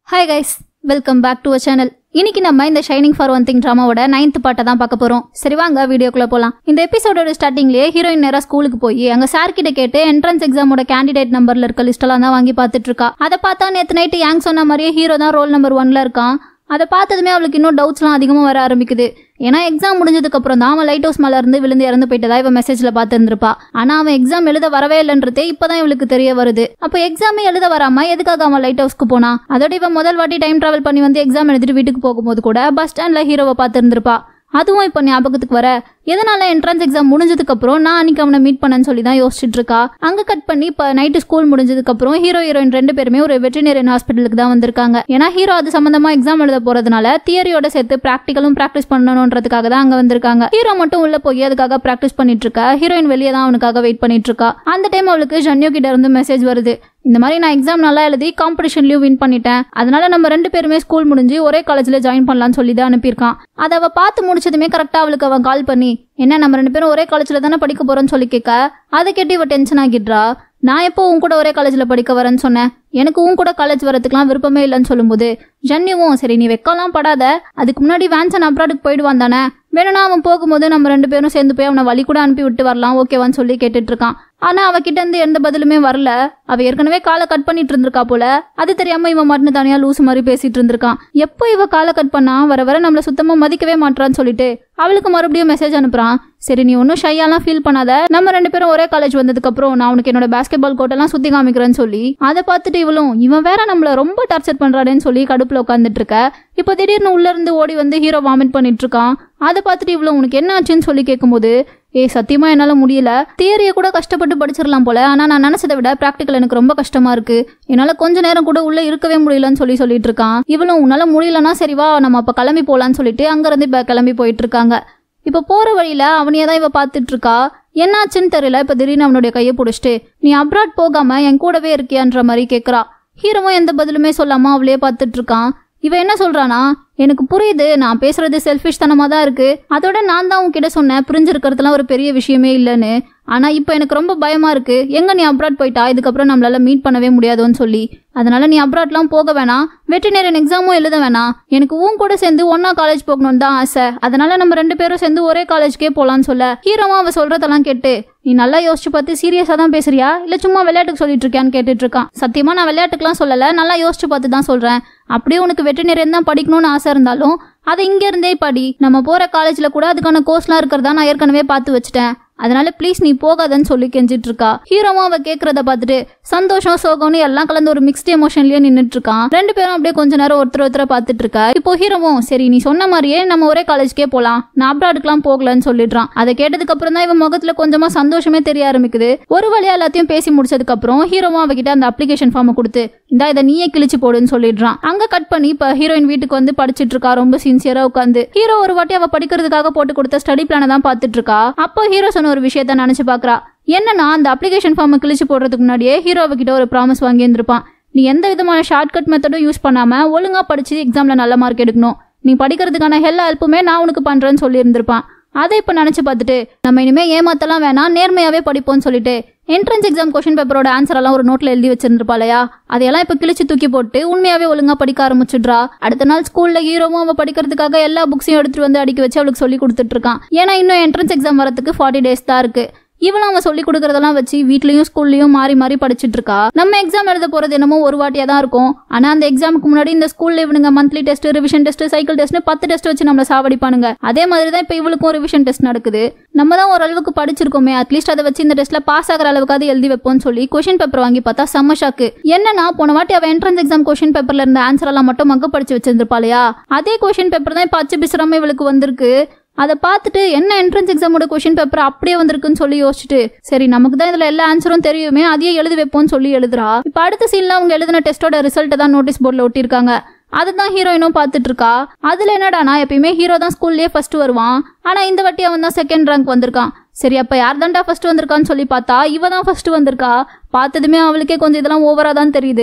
hi guys welcome back to a channel இன்னைக்கு நம்ம இந்த ஷைனிங் ஃபார் ஒன் திங் ட்ராமாவோட நைன்த் பாட்டை தான் பார்க்க போறோம் சரி வாங்க வீடியோக்குள்ள போலாம் இந்த எபிசோடோட ஸ்டார்டிங்லயே ஹீரோயின் நேரா ஸ்கூலுக்கு போய் அங்க சார் கிட்ட கேட்டு என்ட்ரன்ஸ் எக்ஸாமோட கேண்டிடேட் நம்பர்ல இருக்க லிஸ்ட் எல்லாம் தான் வாங்கி பார்த்துட்டு இருக்கா அதை பார்த்தா நேத்து நைட்டு யாங் சொன்ன மாதிரியே ஹீரோ தான் ரோல் நம்பர் ஒன்ல இருக்கான் அதை பார்த்ததுமே அவளுக்கு இன்னும் டவுட்ஸ்லாம் அதிகமாக வர ஆரம்பிக்குது ஏன்னா எக்ஸாம் முடிஞ்சதுக்கு அப்புறம் தான் அவன் லைட் ஹவுஸ் மேல இருந்து விழுந்து இறந்து போயிட்டதா இவன் மெசேஜ்ல பார்த்துருந்துருப்பா ஆனா அவன் எக்ஸாம் எழுத வரவே இல்லைன்றதே இப்பதான் இவளுக்கு தெரிய வருது அப்போ எக்ஸாமே எழுத வராம எதுக்காக அவன் லைட் ஹவுஸ்க்கு போனா அதோட இவன் முதல் வாட்டி டைம் டிராவல் பண்ணி வந்து எக்ஸாம் எழுதிட்டு வீட்டுக்கு போகும்போது கூட பஸ் ஸ்டாண்ட்ல ஹீரோவை பார்த்துருந்துருப்பா அதுவும் இப்போ ஞாபகத்துக்கு வர எதனால என்ட்ரன்ஸ் எக்ஸாம் முடிஞ்சதுக்கு அப்புறம் நான் அன்னைக்கு அவனை மீட் பண்ணேன்னு சொல்லி தான் யோசிச்சுட்டு இருக்கா அங்க கட் பண்ணி இப்போ நைட்டு ஸ்கூல் முடிஞ்சதுக்கு அப்புறம் ஹீரோ ஹீரோயின் ரெண்டு பேருமே ஒரு வெட்டினரியன் ஹாஸ்பிட்டலுக்கு தான் வந்திருக்காங்க ஏன்னா ஹீரோ அது சம்பந்தமா எக்ஸாம் எழுத போறதுனால தியரியோட சேர்த்து பிராக்டிக்கலும் பிராக்டிஸ் பண்ணணுன்றதுக்காக தான் அங்க வந்திருக்காங்க ஹீரோ மட்டும் உள்ள போய் அதுக்காக பிராக்டிஸ் பண்ணிட்டு இருக்கா ஹீரோயின் வெளியே தான் அவனுக்காக வெயிட் பண்ணிட்டு இருக்கா அந்த டைம் அவளுக்கு ஜன்யோ கிட்ட இருந்து மெசேஜ் வருது இந்த மாதிரி நான் எக்ஸாம் நல்லா எழுதி காம்படிஷன்லயும் வின் பண்ணிட்டேன் அதனால நம்ம ரெண்டு பேருமே ஸ்கூல் முடிஞ்சு ஒரே காலேஜ்ல ஜாயின் பண்ணலாம்னு சொல்லி தான் அனுப்பியிருக்கான் அதை அவ பார்த்து முடிச்சதுமே கரெக்டா அவளுக்கு அவன் கால் பண்ணி என்ன நம்ம ரெண்டு பேரும் ஒரே காலேஜ்ல தானே படிக்க போறோம்னு சொல்லி கேட்க அதை கேட்டு இவ டென்ஷன் ஆகிடுறா நான் எப்போ உன் கூட ஒரே காலேஜ்ல படிக்க வரேன்னு சொன்னேன் எனக்கு உன் கூட காலேஜ் வரதுக்குலாம் விருப்பமே இல்லைன்னு சொல்லும்போது ஜன்னியும் சரி நீ வெக்கலாம் படாத அதுக்கு முன்னாடி வேன்சன் அப்ராடுக்கு போயிடுவான் தானே வேணும்னா அவன் போகும்போது நம்ம ரெண்டு பேரும் சேர்ந்து போய் அவனை வழி கூட அனுப்பி விட்டு வரலாம் ஓகேவான்னு சொல்லி கேட்டுட்டு இருக்கான் ஆனா அவகிட்ட இருந்து எந்த பதிலுமே வரல அவ ஏற்கனவே காலை கட் பண்ணிட்டு இருந்திருக்கா போல அது தெரியாம இவன் மட்டும் தனியா லூஸ் மாதிரி பேசிட்டு இருந்திருக்கான் எப்போ இவ காலை கட் பண்ணா வர வர நம்மள சுத்தமா மதிக்கவே மாட்றான்னு சொல்லிட்டு அவளுக்கு மறுபடியும் மெசேஜ் அனுப்புறான் சரி நீ ஒன்றும் ஷையாலாம் ஃபீல் பண்ணாத நம்ம ரெண்டு பேரும் ஒரே காலேஜ் வந்ததுக்கு அப்புறம் நான் உனக்கு என்னோட பாஸ்கெட் பால் கோட்டெல்லாம் சுத்தி காமிக்கிறேன்னு சொல்லி அதை பார்த்துட்டு இவளும் இவன் வேற நம்மள ரொம்ப டார்ச்சர் பண்றானேன்னு சொல்லி கடுப்புல உட்காந்துட்டு இருக்க இப்போ திடீர்னு உள்ள இருந்து ஓடி வந்து ஹீரோ வாமிட் பண்ணிட்டு இருக்கான் அதை பார்த்துட்டு இவ்வளோ உனக்கு என்ன ஆச்சுன்னு சொல்லி கேட்கும்போது ஏய் சத்தியமா என்னால முடியல தியரியை கூட கஷ்டப்பட்டு படிச்சிடலாம் போல ஆனா நான் நினைச்சதை விட பிராக்டிக்கல் எனக்கு ரொம்ப கஷ்டமா இருக்கு என்னால கொஞ்ச நேரம் கூட உள்ள இருக்கவே முடியலன்னு சொல்லி சொல்லிட்டு இருக்கான் இவளும் உன்னால முடியலன்னா சரி வா நம்ம அப்ப கிளம்பி போலான்னு சொல்லிட்டு அங்க இருந்து இப்ப கிளம்பி போயிட்டு இருக்காங்க இப்ப போற வழியில அவனையே தான் இவ பார்த்துட்டு இருக்கா என்னாச்சுன்னு தெரியல இப்ப திடீர்னு அவனுடைய கையை பிடிச்சிட்டு நீ அப்ராட் போகாம என் கூடவே இருக்கியான்ற மாதிரி கேக்குறா ஹீரோவும் எந்த பதிலுமே சொல்லாம அவளையே பார்த்துட்டு இருக்கான் இவ என்ன சொல்றானா எனக்கு புரியுது நான் பேசுறது செல்ஃபிஷ் தனமா தான் இருக்கு அதோட நான் தான் உன்கிட்ட சொன்னேன் புரிஞ்சிருக்கிறதுலாம் ஒரு பெரிய விஷயமே இல்லைன்னு ஆனா இப்போ எனக்கு ரொம்ப பயமா இருக்கு எங்க நீ அப்ராட் போயிட்டா இதுக்கப்புறம் நம்மளால மீட் பண்ணவே முடியாதுன்னு சொல்லி அதனால நீ அப்ராட்லாம் போக வேணாம் வெட்டினரியன் எக்ஸாமும் எழுத வேணாம் எனக்கு உன் கூட சேர்ந்து ஒன்னா காலேஜ் போகணும்னு தான் ஆசை அதனால நம்ம ரெண்டு பேரும் சேர்ந்து ஒரே காலேஜ்க்கே போலான்னு சொல்ல ஹீரோவும் அவ சொல்றதெல்லாம் கேட்டு நீ நல்லா யோசிச்சு பார்த்து சீரியஸா தான் பேசுறியா இல்ல சும்மா விளையாட்டுக்கு சொல்லிட்டு இருக்கியான்னு கேட்டுட்டு இருக்கான் சத்தியமா நான் விளையாட்டுக்குலாம் சொல்லல நல்லா யோசிச்சு பார்த்து தான் சொல்றேன் அப்படியே உனக்கு வெட்டினரியன் தான் படிக்கணும்னு ஆசை இருந்தாலும் அதை இங்க இருந்தே படி நம்ம போற காலேஜ்ல கூட அதுக்கான கோர்ஸ்லாம் இருக்கிறதா நான் ஏற்கனவே பார்த்து வச்சுட்டேன் அதனால ப்ளீஸ் நீ போகாதன்னு சொல்லி கெஞ்சிட்டு இருக்கா ஹீரோவும் அவ கேக்குறத பார்த்துட்டு சந்தோஷம் சோகம்னு எல்லாம் கலந்து ஒரு மிக்ஸ்ட் எமோஷன்லயே நின்னுட்டு இருக்கான் ரெண்டு பேரும் அப்படியே கொஞ்ச நேரம் ஒருத்தர் ஒருத்தர பார்த்துட்டு இருக்கா இப்போ ஹீரோவும் சரி நீ சொன்ன மாதிரியே நம்ம ஒரே காலேஜ்க்கே போலாம் நான் அப்ராடுக்குலாம் போகலன்னு சொல்லிடுறான் அதை கேட்டதுக்கு அப்புறம் தான் இவன் முகத்துல கொஞ்சமா சந்தோஷமே தெரிய ஆரம்பிக்குது ஒரு வழியா எல்லாத்தையும் பேசி முடிச்சதுக்கு அப்புறம் ஹீரோவும் அவகிட்ட அந்த அப்ளிகேஷன் ஃபார்மை கொடுத்து இந்தா இதை நீயே கிழிச்சு போடுன்னு சொல்லிடுறான் அங்க கட் பண்ணி இப்ப ஹீரோயின் வீட்டுக்கு வந்து படிச்சிட்டு இருக்கா ரொம்ப சின்சியரா உட்காந்து ஹீரோ ஒரு வாட்டி அவ படிக்கிறதுக்காக போட்டு கொடுத்த ஸ்டடி பிளானை தான் பார்த்துட்டு இருக்கா அப்போ ஹீரோ சொன்ன ஒரு விஷயத்த நினைச்சு பாக்குறா என்னன்னா அந்த அப்ளிகேஷன் ஃபார்மை கிழிச்சு போடுறதுக்கு முன்னாடியே ஹீரோ கிட்ட ஒரு ப்ராமிஸ் வாங்கி இருந்திருப்பான் நீ எந்த விதமான ஷார்ட்கட் மெத்தடும் யூஸ் பண்ணாம ஒழுங்கா படிச்சு எக்ஸாம்ல நல்ல மார்க் எடுக்கணும் நீ படிக்கிறதுக்கான எல்லா ஹெல்ப்புமே நான் உனக்கு பண்றேன்னு சொல்லி இருந்திருப்பான் அதை இப்போ நினச்சி பார்த்துட்டு நம்ம இனிமேல் ஏமாத்தலாம் வேணாம் நேர்மையாகவே படிப்போம்னு சொல்லிட்டு என்ட்ரன்ஸ் எக்ஸாம் கொஷின் பேப்பரோட ஆன்சர் எல்லாம் ஒரு நோட்ல எழுதி வச்சிருந்திருப்பாளையா அதையெல்லாம் இப்போ கிழிச்சு தூக்கி போட்டு உண்மையாவே ஒழுங்கா படிக்க ஆரம்பிச்சிடுறா அடுத்த நாள் ஸ்கூல்ல ஹீரோவும் அவ படிக்கிறதுக்காக எல்லா புக்ஸையும் எடுத்துட்டு வந்து அடிக்க வச்சு அவளுக்கு சொல்லி கொடுத்துட்டு இருக்கான் ஏன்னா இன்னும் என்ட்ரன்ஸ் எக்ஸாம் வரதுக்கு ஃபார்ட்டி டேஸ் தான் இருக்கு இவளும் அவன் சொல்லி கொடுக்கறதெல்லாம் வச்சு வீட்லயும் ஸ்கூல்லயும் மாறி மாறி படிச்சிட்டு இருக்கா நம்ம எக்ஸாம் எழுத போறது என்னமோ ஒரு வாட்டியா தான் இருக்கும் ஆனா அந்த எக்ஸாமுக்கு முன்னாடி இந்த ஸ்கூல்ல இவனுங்க monthly test revision test cycle டெஸ்ட்னு பத்து டெஸ்ட் வச்சு நம்மள சாவடிப்பானுங்க அதே மாதிரி தான் இப்போ இவளுக்கும் ரிவிஷன் டெஸ்ட் நடக்குது நம்ம தான் ஓரளவுக்கு படிச்சிருக்கோமே அட்லீஸ்ட் அதை வச்சு இந்த டெஸ்ட்ல பாஸ் ஆகிற அளவுக்காவது எழுதி வைப்போம்னு சொல்லி கொஷின் பேப்பர் வாங்கி பார்த்தா செம்ம ஷாக்கு என்னன்னா போன வாட்டி அவன் என்ட்ரன்ஸ் எக்ஸாம் கொஷின் பேப்பர்ல இருந்த ஆன்சர் எல்லாம் மட்டும் மக்க படிச்சு வச்சிருந்திருப்பாளையா அதே கொஷின் பேப்பர் தான் இப்போ அச்சு பிசுறாம இவளுக்கு வந்திருக்கு அதை பார்த்துட்டு என்ன என்ட்ரன்ஸ் எக்ஸாமோட கொஷின் பேப்பர் அப்படியே வந்திருக்குன்னு சொல்லி யோசிச்சுட்டு சரி நமக்கு தான் இதுல எல்லா ஆன்சரும் தெரியுமே அதையே எழுதி வைப்போம்னு சொல்லி எழுதுறா இப்போ அடுத்த சீன்ல அவங்க எழுதின டெஸ்டோட ரிசல்ட்டை தான் நோட்டீஸ் போர்டில் ஒட்டியிருக்காங்க அதுதான் ஹீரோயினும் பார்த்துட்டு இருக்கா அதுல என்னடானா எப்பயுமே ஹீரோ தான் ஸ்கூல்லயே ஃபர்ஸ்ட் வருவான் ஆனா இந்த வாட்டி அவன் தான் செகண்ட் ரேங்க் வந்திருக்கான் சரி அப்ப யார் தான்டா ஃபர்ஸ்ட் வந்திருக்கான்னு சொல்லி பார்த்தா இவ தான் ஃபர்ஸ்ட் வந்திருக்கா பார்த்ததுமே அவளுக்கே கொஞ்சம் இதெல்லாம் ஓவரா தான் தெரியுது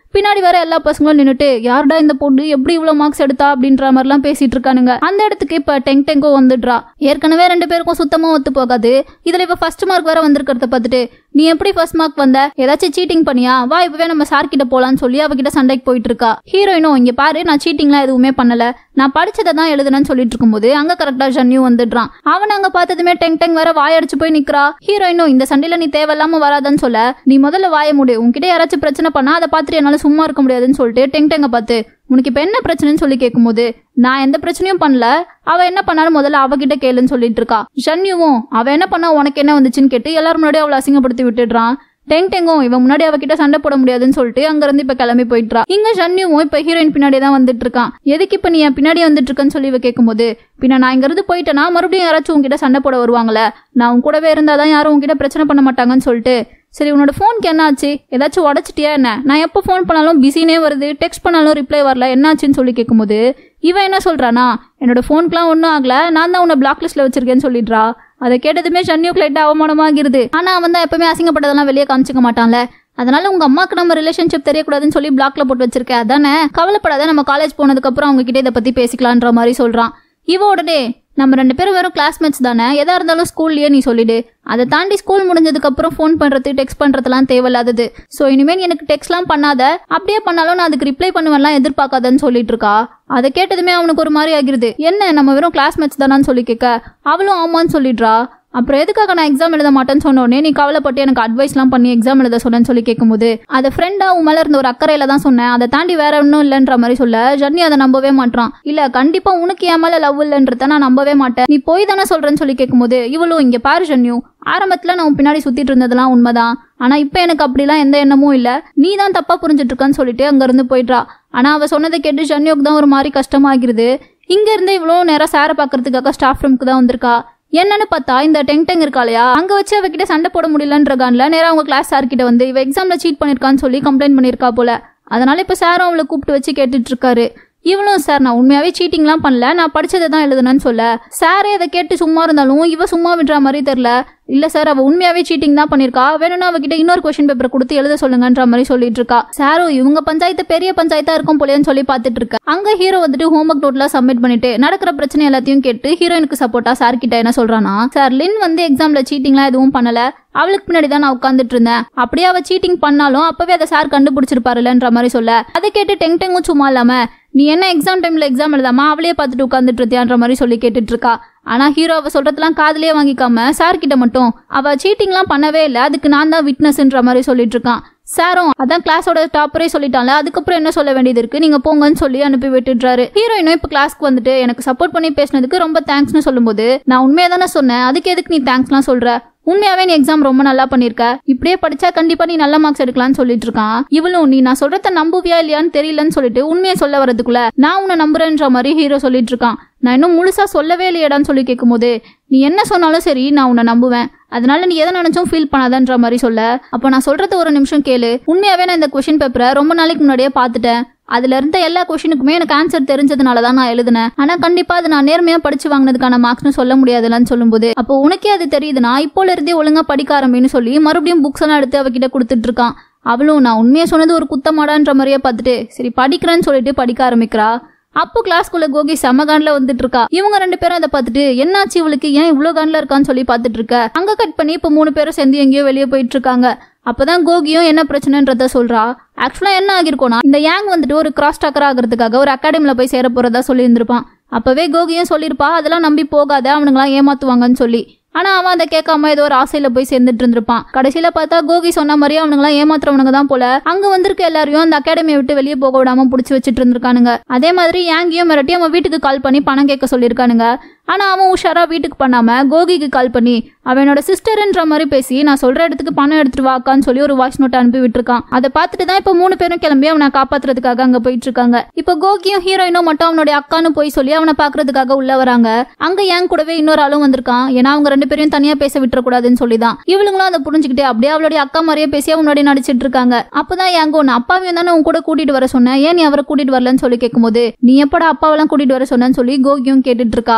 பின்னாடி வர எல்லா பசங்களும் நின்னுட்டு யாருடா இந்த பொண்ணு எப்படி இவ்வளவு மார்க்ஸ் எடுத்தா அப்படின்ற மாதிரிலாம் பேசிட்டு இருக்கானுங்க அந்த இடத்துக்கு இப்ப டெங் டெங்கோ வந்துடுறா ஏற்கனவே ரெண்டு பேருக்கும் சுத்தமா ஒத்து போகாது இதுல இப்ப ஃபர்ஸ்ட் மார்க் வேற வந்திருக்கிறத பார்த்துட்டு நீ எப்படி ஃபர்ஸ்ட் மார்க் வந்த ஏதாச்சும் சீட்டிங் பண்ணியா வா இப்பவே நம்ம சார் கிட்ட போலான்னு சொல்லி அவகிட்ட சண்டைக்கு போயிட்டு இருக்கா ஹீரோயினும் இங்க பாரு நான் சீட்டிங்லாம் எதுவுமே பண்ணல நான் படிச்சதை தான் எழுதுனேன்னு சொல்லிட்டு இருக்கும்போது அங்க கரெக்டா ஜன்னியும் வந்துடுறான் அவன் அங்க பார்த்ததுமே டெங் டெங் வேற வாயடிச்சு போய் நிக்கிறா ஹீரோயினும் இந்த சண்டையில நீ தேவையில்லாம வராதன்னு சொல்ல நீ முதல்ல வாய மூடு உன்கிட்ட யாராச்சும் பிரச்சனை பண்ணா அதை பார்த்துட்டு என்னால சும்மா இருக்க முடியாதுன்னு சொல்லிட்டு டெங் டெங்க பார்த்து உனக்கு இப்ப என்ன பிரச்சனைன்னு சொல்லி கேட்கும்போது நான் எந்த பிரச்சனையும் பண்ணல அவ என்ன பண்ணாலும் முதல்ல அவகிட்ட கேளுன்னு சொல்லிட்டு இருக்கா ஷன்யுவும் அவ என்ன பண்ணா உனக்கு என்ன வந்துச்சுன்னு கேட்டு எல்லாரும் முன்னாடி அவளை அசிங்கப்படுத்தி விட்டுடுறான் டெங் டெங்கும் இவன் முன்னாடி அவகிட்ட சண்டை போட முடியாதுன்னு சொல்லிட்டு அங்க இருந்து இப்ப கிளம்பி போயிட்டுறா இங்க ஷன்யுவும் இப்ப ஹீரோயின் பின்னாடி தான் வந்துட்டு இருக்கான் எதுக்கு இப்ப நீ என் பின்னாடி வந்துட்டு இருக்கன்னு சொல்லி இவ கேட்கும்போது பின்ன நான் இங்க இருந்து போயிட்டேன்னா மறுபடியும் யாராச்சும் உன்கிட்ட சண்டை போட வருவாங்களே நான் உன் கூடவே இருந்தாதான் யாரும் உன்கிட்ட பிரச்சனை பண்ண மாட்டாங்கன்னு சொல்லிட்டு சரி உன்னோட ஃபோனுக்கு என்ன ஆச்சு ஏதாச்சும் உடச்சிட்டியா என்ன நான் எப்போ ஃபோன் பண்ணாலும் பிஸினே வருது டெக்ஸ்ட் பண்ணாலும் ரிப்ளை வரல என்னாச்சுன்னு சொல்லி கேட்கும்போது இவன் என்ன சொல்றானா என்னோட ஃபோனுக்குலாம் ஒன்றும் ஆகல நான் தான் உன்னை பிளாக் லிஸ்ட்ல வச்சிருக்கேன்னு சொல்லிடுறா அதை கேட்டதுமே ஷன்யூக்கு லைட்டாக அவமானமாகிருது ஆனா அவன் தான் எப்பவுமே அசிங்கப்பட்டதெல்லாம் வெளியே காமிச்சிக்க மாட்டான்ல அதனால உங்க அம்மாக்கு நம்ம ரிலேஷன்ஷிப் தெரியக்கூடாதுன்னு சொல்லி பிளாக்ல போட்டு வச்சிருக்கேன் அதானே கவலைப்படாத நம்ம காலேஜ் போனதுக்கு அப்புறம் அவங்க கிட்ட இதை பத்தி பேசிக்கலான்ற மாதிரி சொல்றான் இவ உடனே நம்ம ரெண்டு பேரும் வெறும் கிளாஸ்மேட்ஸ் தானே எதா இருந்தாலும் ஸ்கூல்லயே நீ சொல்லிடு அதை தாண்டி ஸ்கூல் முடிஞ்சதுக்கு அப்புறம் ஃபோன் பண்றது டெக்ஸ்ட் பண்றதுலாம் தேவையில்லாதது ஸோ இனிமேல் எனக்கு டெக்ஸ்ட்லாம் பண்ணாத அப்படியே பண்ணாலும் நான் அதுக்கு ரிப்ளை பண்ணுவேன்லாம் எதிர்பார்க்காதன்னு சொல்லிட்டு இருக்கா அதை கேட்டதுமே அவனுக்கு ஒரு மாதிரி ஆகிருது என்ன நம்ம வெறும் கிளாஸ்மேட்ஸ் தானான்னு சொல்லி கேட்க அவளும் ஆமான்னு சொல்லிடுறா அப்புறம் எதுக்காக நான் எக்ஸாம் எழுத மாட்டேன்னு சொன்ன உடனே நீ கவலைப்பட்டு எனக்கு அட்வைஸ்லாம் பண்ணி எக்ஸாம் எழுத சொன்னேன்னு சொல்லி கேட்கும்போது அதை ஃப்ரெண்டா உன் மேல இருந்த ஒரு அக்கறையில தான் சொன்னேன் அதை தாண்டி வேற ஒன்றும் இல்லைன்ற மாதிரி சொல்ல ஜர்னி அதை நம்பவே மாட்டான் இல்ல கண்டிப்பா உனக்கு என் மேல லவ் இல்லைன்றத நான் நம்பவே மாட்டேன் நீ போய் தானே சொல்றேன்னு சொல்லி கேட்கும்போது இவளும் இங்க பாரு ஜன்யூ ஆரம்பத்துல நான் உன் பின்னாடி சுத்திட்டு இருந்ததெல்லாம் உண்மைதான் ஆனா இப்ப எனக்கு அப்படிலாம் எந்த எண்ணமும் இல்ல நீ தான் தப்பா புரிஞ்சுட்டு இருக்கன்னு சொல்லிட்டு அங்க இருந்து போயிடுறா ஆனா அவ சொன்னதை கேட்டு ஜன்யோக்கு தான் ஒரு மாதிரி கஷ்டமாகிருது இங்க இருந்து இவ்வளோ நேரம் சாரை பாக்குறதுக்காக ஸ்டாஃப் ரூமுக்கு தான் வந்திருக்கா என்னன்னு பார்த்தா இந்த டெங் டெங் இருக்கா இல்லையா அங்க வச்சு அவகிட்ட சண்டை போட முடியலன்ற கான்ல நேரா அவங்க கிளாஸ் சார் கிட்ட வந்து இவ எக்ஸாம்ல சீட் பண்ணிருக்கான்னு சொல்லி கம்ப்ளைண்ட் பண்ணிருக்கா போல அதனால இப்ப சாரும் அவளை கூப்பிட்டு வச்சு கேட்டுட்டு இருக்காரு இவளும் சார் நான் உண்மையாவே சீட்டிங்லாம் பண்ணல நான் படிச்சதை தான் எழுதுனேன்னு சொல்ல சாரே அதை கேட்டு சும்மா இருந்தாலும் இவ சும்மா விடுற மாதிரி தெரியல இல்ல சார் அவ உண்மையாவே சீட்டிங் தான் பண்ணிருக்கா வேணும்னா அவகிட்ட இன்னொரு கொஸ்டின் பேப்பர் கொடுத்து எழுத சொல்லுங்கன்ற மாதிரி சொல்லிட்டு இருக்கா சாரும் இவங்க பஞ்சாயத்து பெரிய பஞ்சாயத்தா இருக்கும் போலேன்னு சொல்லி பார்த்துட்டு இருக்க அங்க ஹீரோ வந்துட்டு ஹோம்ஒர்க் நோட்லாம் சப்மிட் பண்ணிட்டு நடக்கிற பிரச்சனை எல்லாத்தையும் கேட்டு ஹீரோயினுக்கு சப்போர்ட்டா சார் கிட்ட என்ன சொல்றானா சார் லின் வந்து எக்ஸாம்ல சீட்டிங்லாம் எதுவும் பண்ணல அவளுக்கு பின்னாடி தான் நான் உட்காந்துட்டு இருந்தேன் அப்படியே அவ சீட்டிங் பண்ணாலும் அப்பவே அதை சார் கண்டுபிடிச்சிருப்பாருலன்ற மாதிரி சொல்ல அதை கேட்டு டெங் டெங்கும் சும்மா இல்லாம நீ என்ன எக்ஸாம் டைம்ல எக்ஸாம் எழுதாம அவளே பார்த்துட்டு உட்காந்துட்டு இருந்தியான்ற மாதிரி சொல்லி கேட்டுட்டு இருக்கா ஆனா ஹீரோ அவ சொல்றதெல்லாம் காதுலயே வாங்கிக்காம சார் கிட்ட மட்டும் அவ சீட்டிங்லாம் பண்ணவே இல்லை அதுக்கு நான் தான் விட்னஸ்ன்ற மாதிரி சொல்லிட்டு இருக்கான் சாரும் அதான் கிளாஸோட டாப்பரே சொல்லிட்டான்ல அதுக்கப்புறம் என்ன சொல்ல வேண்டியது இருக்கு நீங்க போங்கன்னு சொல்லி அனுப்பி விட்டுடுறாரு ஹீரோயினும் இப்ப கிளாஸ்க்கு வந்துட்டு எனக்கு சப்போர்ட் பண்ணி பேசினதுக்கு ரொம்ப தேங்க்ஸ்னு சொல்லும்போது நான் உண்மையா தானே சொன்னேன் அதுக்கு எதுக்கு நீ தேங்க்ஸ்லாம் சொல்ற உண்மையாவே நீ எக்ஸாம் ரொம்ப நல்லா பண்ணிருக்க இப்படியே படிச்சா கண்டிப்பா நீ நல்ல மார்க்ஸ் எடுக்கலாம்னு சொல்லிட்டு இருக்கான் இவளும் நீ நான் சொல்றத நம்புவியா இல்லையான்னு தெரியலன்னு சொல்லிட்டு உண்மையை சொல்ல வரதுக்குள்ள நான் உன்னை நம்புறேன்ற மாதிரி ஹீரோ சொல்லிட்டு இருக்கான் நான் இன்னும் முழுசா சொல்லவே இல்லையடான்னு சொல்லி கேட்கும்போது நீ என்ன சொன்னாலும் சரி நான் உன்னை நம்புவேன் அதனால நீ எதை நினைச்சும் ஃபீல் பண்ணாதன்ற மாதிரி சொல்ல அப்போ நான் சொல்றது ஒரு நிமிஷம் கேளு உண்மையாவே நான் இந்த கொஷின் பேப்பரை ரொம்ப நாளைக்கு முன்னாடியே பார்த்துட்டேன் அதுல இருந்த எல்லா கொஷினுக்குமே எனக்கு ஆன்சர் தெரிஞ்சதுனால தான் நான் எழுதினேன் ஆனா கண்டிப்பா அது நான் நேர்மையா படிச்சு வாங்கினதுக்கான மார்க்ஸ்னு சொல்ல முடியாதுலன்னு சொல்லும்போது அப்போ உனக்கே அது தெரியுதுன்னா இப்போல இருந்தே ஒழுங்கா படிக்க ஆரம்பின்னு சொல்லி மறுபடியும் புக்ஸ் எல்லாம் எடுத்து அவகிட்ட கொடுத்துட்டு இருக்கான் அவளும் நான் உண்மையை சொன்னது ஒரு குத்தமாடான்ற மாதிரியே பார்த்துட்டு சரி படிக்கிறேன்னு சொல்லிட்டு படிக்க ஆரம்பிக்கிறா அப்போ கிளாஸ்க்குள்ள கோகி செம கான்ல வந்துட்டு இருக்கா இவங்க ரெண்டு பேரும் அதை பார்த்துட்டு என்னாச்சு இவளுக்கு ஏன் இவ்வளவு கான்ல இருக்கான்னு சொல்லி பார்த்துட்டு இருக்க அங்க கட் பண்ணி இப்போ மூணு பேரும் சேர்ந்து எங்கேயோ வெளியே போயிட்டு இருக்காங்க அப்பதான் கோகியும் என்ன பிரச்சனைன்றத சொல்றா ஆக்சுவலா என்ன ஆகிருக்கோனா இந்த யாங் வந்துட்டு ஒரு கிராஸ் டாக்கர் ஆகிறதுக்காக ஒரு அகாடமில போய் சேர போறதா சொல்லியிருந்திருப்பான் அப்பவே கோகியும் சொல்லியிருப்பா அதெல்லாம் நம்பி போகாத அவனுங்களாம் ஏமாத்துவாங்கன்னு சொல்லி ஆனா அவன் அதை கேட்காம ஏதோ ஒரு ஆசையில போய் சேர்ந்துட்டு இருந்திருப்பான் கடைசியில பார்த்தா கோகி சொன்ன மாதிரியே அவனுங்களாம் ஏமாத்துறவனுங்க தான் போல அங்க வந்திருக்க எல்லாரையும் அந்த அகாடமியை விட்டு வெளியே போக விடாம புடிச்சு வச்சுட்டு இருந்திருக்கானுங்க அதே மாதிரி யாங்கியும் மிரட்டி அவன் வீட்டுக்கு கால் பண்ணி பணம் கேட்க சொல்லியிருக்கானுங்க ஆனா அவன் உஷாரா வீட்டுக்கு பண்ணாம கோகிக்கு கால் பண்ணி அவனோட சிஸ்டர்ன்ற மாதிரி பேசி நான் சொல்ற இடத்துக்கு பணம் எடுத்துட்டு வாக்கான்னு சொல்லி ஒரு வாய்ஸ் நோட் அனுப்பி விட்டுருக்கான் அதை பார்த்துட்டு தான் இப்போ மூணு பேரும் கிளம்பி அவனை காப்பாத்துறதுக்காக அங்க போயிட்டு இருக்காங்க இப்போ கோகியும் ஹீரோயினும் மட்டும் அவனுடைய அக்கான்னு போய் சொல்லி அவனை பாக்குறதுக்காக உள்ள வராங்க அங்க ஏன் கூடவே இன்னொரு ஆளும் வந்திருக்கான் ஏன்னா அவங்க ரெண்டு பேரையும் தனியா பேச விட்டுறக்கூடாதுன்னு சொல்லி தான் இவளுங்களும் அதை புரிஞ்சுக்கிட்டே அப்படியே அவளுடைய அக்கா மாதிரியே பேசி அவனுடைய நடிச்சிட்டு இருக்காங்க அப்பதான் ஏங்கோ நான் அப்பாவையும் தானே உன் கூட கூட்டிட்டு வர சொன்னேன் ஏன் நீ அவரை கூட்டிட்டு வரலன்னு சொல்லி கேட்கும்போது நீ எப்படா அப்பாவெல்லாம் கூட்டிட்டு வர சொன்னேன்னு சொல்லி கோகியும் கேட்டுட்டு இருக்கா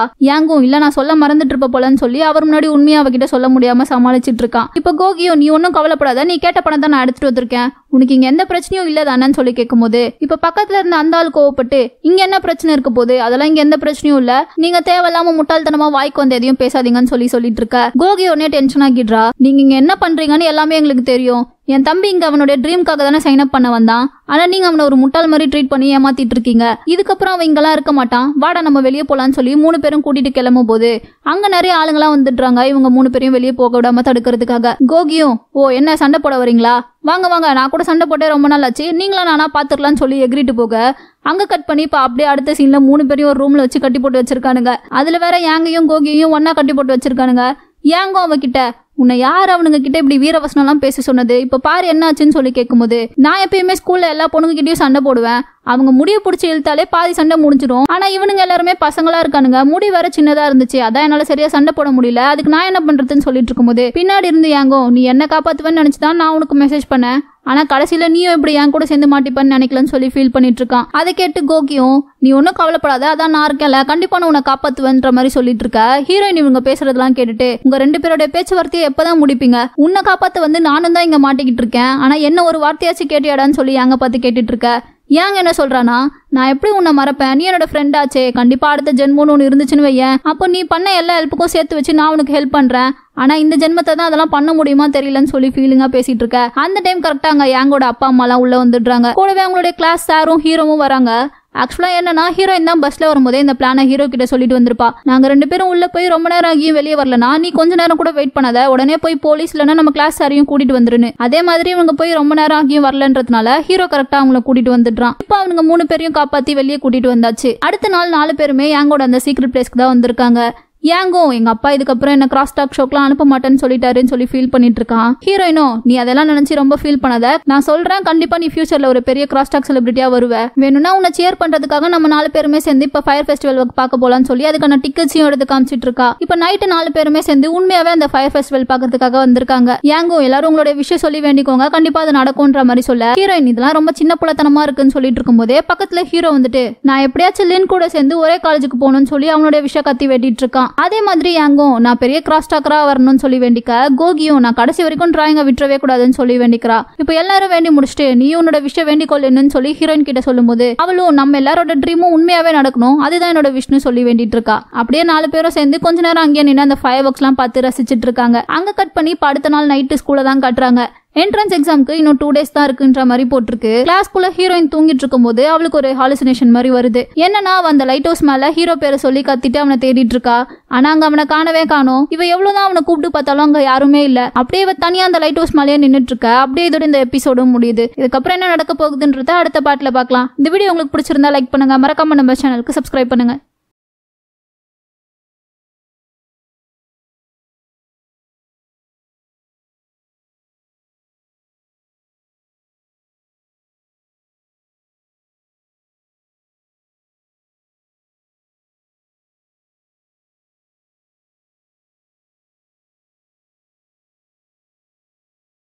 யாங்கும் இல்ல நான் சொல்ல மறந்துட்டு இருப்ப போலன்னு சொல்லி அவர் முன்னாடி உண்மையா அவகிட்ட சொல்ல முடியாம சமாளிச்சிட்டு இருக்கான் இப்ப கோகியோ நீ ஒன்னும் கவலைப்படாத நீ கேட்ட பணத்தை நான் எடுத்துட்டு வந்திருக்கேன் உனக்கு இங்க எந்த பிரச்சனையும் இல்ல தானேன்னு சொல்லி கேட்கும்போது இப்ப பக்கத்துல இருந்த அந்த ஆள் கோவப்பட்டு இங்க என்ன பிரச்சனை இருக்க போகுது அதெல்லாம் இங்க எந்த பிரச்சனையும் இல்ல நீங்க தேவையில்லாம முட்டாள்தனமா வாய்க்கு வந்து எதையும் பேசாதீங்கன்னு சொல்லி சொல்லிட்டு இருக்க கோகி உடனே டென்ஷன் ஆகிடுறா நீங்க இங்க என்ன பண்றீங்கன்னு எல்லாமே எங்களுக்கு தெரியும் என் தம்பி இங்க அவனுடைய ட்ரீம்காக தானே சைன் அப் பண்ண வந்தான் ஆனா நீங்க அவனை ஒரு முட்டாள் மாதிரி ட்ரீட் பண்ணி ஏமாத்திட்டு இருக்கீங்க இதுக்கப்புறம் அவன் இங்கெல்லாம் இருக்க மாட்டான் வாடா நம்ம வெளியே போலான்னு சொல்லி மூணு பேரும் கூட்டிட்டு கிளம்பும் போது அங்க நிறைய ஆளுங்களாம் வந்துடுறாங்க இவங்க மூணு பேரையும் வெளியே போக விடாம தடுக்கிறதுக்காக கோகியும் ஓ என்ன சண்டை போட வரீங்களா வாங்க வாங்க நான் கூட சண்டை போட்டே ரொம்ப நாள் ஆச்சு நீங்களா நானா பாத்துக்கலாம்னு சொல்லி எகிரிட்டு போக அங்க கட் பண்ணி இப்ப அப்படியே அடுத்த சீன்ல மூணு பேரையும் ஒரு ரூம்ல வச்சு கட்டி போட்டு வச்சிருக்கானுங்க அதுல வேற யாங்கையும் கோகியையும் ஒன்னா கட்டி போட்டு வச்சிருக்கானுங்க ஏங்கோ அவகிட்ட உன்னை யார் அவனுங்க கிட்ட இப்படி வீரவசனம்லாம் பேச சொன்னது இப்ப பாரு என்னாச்சுன்னு சொல்லி கேட்கும்போது நான் எப்பயுமே ஸ்கூல்ல எல்லா பொண்ணுங்க கிட்டயும் சண்டை போடுவேன் அவங்க முடிய பிடிச்சி இழுத்தாலே பாதி சண்டை முடிஞ்சிடும் ஆனா இவனுங்க எல்லாருமே பசங்களா இருக்கானுங்க முடி வேற சின்னதா இருந்துச்சு அதான் என்னால சரியா சண்டை போட முடியல அதுக்கு நான் என்ன பண்றதுன்னு சொல்லிட்டு இருக்கும்போது பின்னாடி இருந்து ஏங்கோ நீ என்ன காப்பாத்துவேன்னு நினைச்சுதான் நான் உனக்கு மெசேஜ் பண்ணேன் ஆனா கடைசியில நீயும் இப்படி என் கூட சேர்ந்து மாட்டிப்பன்னு நினைக்கலன்னு சொல்லி ஃபீல் பண்ணிட்டு இருக்கான் அதை கேட்டு கோகியும் நீ ஒன்றும் கவலைப்படாத அதான் நான் இருக்கேன்ல கண்டிப்பா நான் உன்னை காப்பாத்துவேன்ற மாதிரி சொல்லிட்டு இருக்க ஹீரோயின் இவங்க பேசுறதெல்லாம் கேட்டுட்டு உங்க ரெண்டு பேரோட பேச்சுவார்த்தையை எப்பதான் முடிப்பீங்க உன்னை காப்பாத்த வந்து நானும் தான் இங்க மாட்டிக்கிட்டு இருக்கேன் ஆனா என்ன ஒரு வார்த்தையாச்சும் கேட்டியாடான்னு சொல்லி அங்க பார்த்து கேட்டுட்டு இருக்க ஏங்க என்ன சொல்றானா நான் எப்படி உன்னை மறப்பேன் நீ என்னோட ஃப்ரெண்ட் ஆச்சே கண்டிப்பா அடுத்த ஜென்மம்னு ஒன்று இருந்துச்சுன்னு வையேன் அப்போ நீ பண்ண எல்லா ஹெல்ப்புக்கும் சேர்த்து வச்சு நான் உனக்கு ஹெல்ப் பண்றேன் ஆனா இந்த ஜென்மத்தை தான் அதெல்லாம் பண்ண முடியுமா தெரியலன்னு சொல்லி ஃபீலிங்கா பேசிட்டு இருக்க அந்த டைம் கரெக்டா அங்க யாங்கோட அப்பா அம்மா எல்லாம் உள்ள வந்துடுறாங்க கூடவே அவங்களுடைய கிளாஸ் சாரும் ஹீரோவும் வராங்க ஆக்சுவலா என்னன்னா ஹீரோயின் தான் பஸ்ல வரும்போதே இந்த பிளானை ஹீரோ கிட்ட சொல்லிட்டு வந்திருப்பா நாங்க ரெண்டு பேரும் உள்ள போய் ரொம்ப நேரம் ஆகியும் வெளியே வரலனா நீ கொஞ்ச நேரம் கூட வெயிட் பண்ணாத உடனே போய் போலீஸ் இல்லைன்னா நம்ம கிளாஸ் சாரையும் கூட்டிட்டு வந்துருன்னு அதே மாதிரி இவங்க போய் ரொம்ப நேரம் ஆகியும் வரலன்றதுனால ஹீரோ கரெக்டா அவங்கள கூட்டிட்டு வந்துடுறான் இப்போ அவனுங்க மூணு பேரையும் காப்பாத்தி வெளியே கூட்டிட்டு வந்தாச்சு அடுத்த நாள் நாலு பேருமே யாங்கோட அந்த சீக்ரெட் பிளேஸ்க்கு தான் வந்திருக்காங்க ஏங்கோ எங்க அப்பா இதுக்கப்புறம் என்ன கிராஸ் டாக் ஷோக்லாம் அனுப்ப மாட்டேன்னு சொல்லிட்டாருன்னு சொல்லி ஃபீல் பண்ணிட்டு இருக்கான் ஹீரோயினோ நீ அதெல்லாம் நினைச்சு ரொம்ப ஃபீல் பண்ணாத நான் சொல்றேன் கண்டிப்பா நீ ஃபியூச்சர்ல ஒரு பெரிய கிராஸ் டாக் செலிபிரிட்டியா வருவ வேணும்னா உன்னை சேர் பண்றதுக்காக நம்ம நாலு பேருமே சேர்ந்து இப்ப ஃபயர் ஃபெஸ்டிவல் பார்க்க போலாம்னு சொல்லி அதுக்கான டிக்கெட்ஸையும் எடுத்து காமிச்சிட்டு இருக்கா இப்ப நைட்டு நாலு பேருமே சேர்ந்து உண்மையாவே அந்த ஃபயர் ஃபெஸ்டிவல் பாக்கிறதுக்காக வந்திருக்காங்க ஏங்கோ எல்லாரும் உங்களுடைய விஷயம் சொல்லி வேண்டிக்கோங்க கண்டிப்பா அது நடக்கும்ன்ற மாதிரி சொல்ல ஹீரோயின் இதெல்லாம் ரொம்ப சின்ன புலத்தனமா இருக்குன்னு சொல்லிட்டு இருக்கும்போதே பக்கத்துல ஹீரோ வந்துட்டு நான் எப்படியாச்சும் லின் கூட சேர்ந்து ஒரே காலேஜுக்கு போகணும்னு சொல்லி அவனுடைய விஷயம் கத்தி வெட்டிட்டு இருக்கான் அதே மாதிரி யாங்கும் நான் பெரிய கிராஸ் டாக்கரா வரணும்னு சொல்லி வேண்டிக்க கோகியும் நான் கடைசி வரைக்கும் டிராயிங்கை விட்டுறவே கூடாதுன்னு சொல்லி வேண்டிக்கிறா இப்போ எல்லாரும் வேண்டி முடிச்சுட்டு நீ உன்னோட விஷயம் வேண்டிக்கொள்ளுன்னு சொல்லி ஹீரோயின் கிட்ட சொல்லும்போது அவளும் நம்ம எல்லாரோட ட்ரீமும் உண்மையாவே நடக்கணும் அதுதான் என்னோட விஷ்ணு சொல்லி வேண்டிட்டு இருக்கா அப்படியே நாலு பேரும் சேர்ந்து கொஞ்ச நேரம் அங்கேயே நின்று அந்த ஃபயர் ஒர்க்ஸ்லாம் பார்த்து ரசிச்சிட்டு இருக்காங்க அங்க கட் பண்ணி இப்ப அடுத்த நாள் நைட்டு ஸ்கூல்ல தான் காட்டுறாங்க என்ட்ரன்ஸ் எக்ஸாம்க்கு இன்னும் டூ டேஸ் தான் இருக்குன்ற மாதிரி போட்டிருக்கு கிளாஸ்க்குள்ள ஹீரோயின் தூங்கிட்டு இருக்கும்போது அவளுக்கு ஒரு ஹாலுசினேஷன் மாதிரி வருது என்னன்னா அவ அந்த லைட் ஹவுஸ் மேல ஹீரோ பேரை சொல்லி கத்திட்டு அவனை தேடிட்டு இருக்கா ஆனா அங்க அவனை காணவே காணோம் இவ எவ்வளவுதான் அவனை கூப்பிட்டு பார்த்தாலும் அங்க யாருமே இல்ல அப்படியே இவ தனியா அந்த லைட் ஹவுஸ் மேலேயே நின்னுட்டு இருக்கா அப்படியே இதோட இந்த எபிசோடும் முடியுது இதுக்கப்புறம் என்ன நடக்க போகுதுன்றத அடுத்த பாட்டுல பார்க்கலாம் இந்த வீடியோ உங்களுக்கு பிடிச்சிருந்தா லைக் பண்ணுங்க மறக்காம நம்ம சேனலுக்கு சப்ஸ்கிரைப் பண்ணுங்க